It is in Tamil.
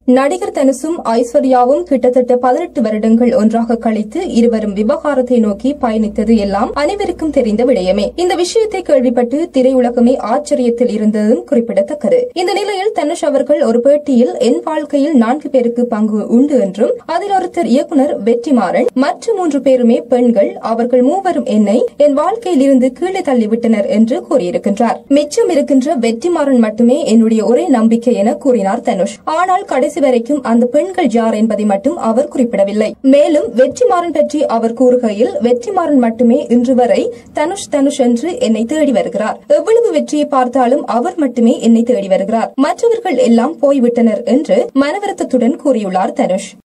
நடிகர் தனுஷும் ஐஸ்வர்யாவும் கிட்டத்தட்ட பதினெட்டு வருடங்கள் ஒன்றாக கழித்து இருவரும் விவகாரத்தை நோக்கி பயணித்தது எல்லாம் அனைவருக்கும் தெரிந்த விடயமே இந்த விஷயத்தை கேள்விப்பட்டு திரையுலகமே ஆச்சரியத்தில் இருந்ததும் குறிப்பிடத்தக்கது இந்த நிலையில் தனுஷ் அவர்கள் ஒரு பேட்டியில் என் வாழ்க்கையில் நான்கு பேருக்கு பங்கு உண்டு என்றும் அதில் ஒருத்தர் இயக்குனர் வெற்றிமாறன் மற்ற மூன்று பேருமே பெண்கள் அவர்கள் மூவரும் என்னை என் வாழ்க்கையில் இருந்து கீழே தள்ளிவிட்டனர் என்று கூறியிருக்கின்றார் மிச்சம் இருக்கின்ற வெற்றிமாறன் மட்டுமே என்னுடைய ஒரே நம்பிக்கை என கூறினார் தனுஷ் ஆனால் கடைசி வரைக்கும் அந்த பெண்கள் யார் என்பதை மட்டும் அவர் குறிப்பிடவில்லை மேலும் வெற்றிமாறன் பற்றி அவர் கூறுகையில் வெற்றிமாறன் மட்டுமே இன்று வரை தனுஷ் தனுஷ் என்று என்னை தேடி வருகிறார் எவ்வளவு வெற்றியை பார்த்தாலும் அவர் மட்டுமே என்னை தேடி வருகிறார் மற்றவர்கள் எல்லாம் போய்விட்டனர் என்று மனவருத்தத்துடன் கூறியுள்ளார் தனுஷ்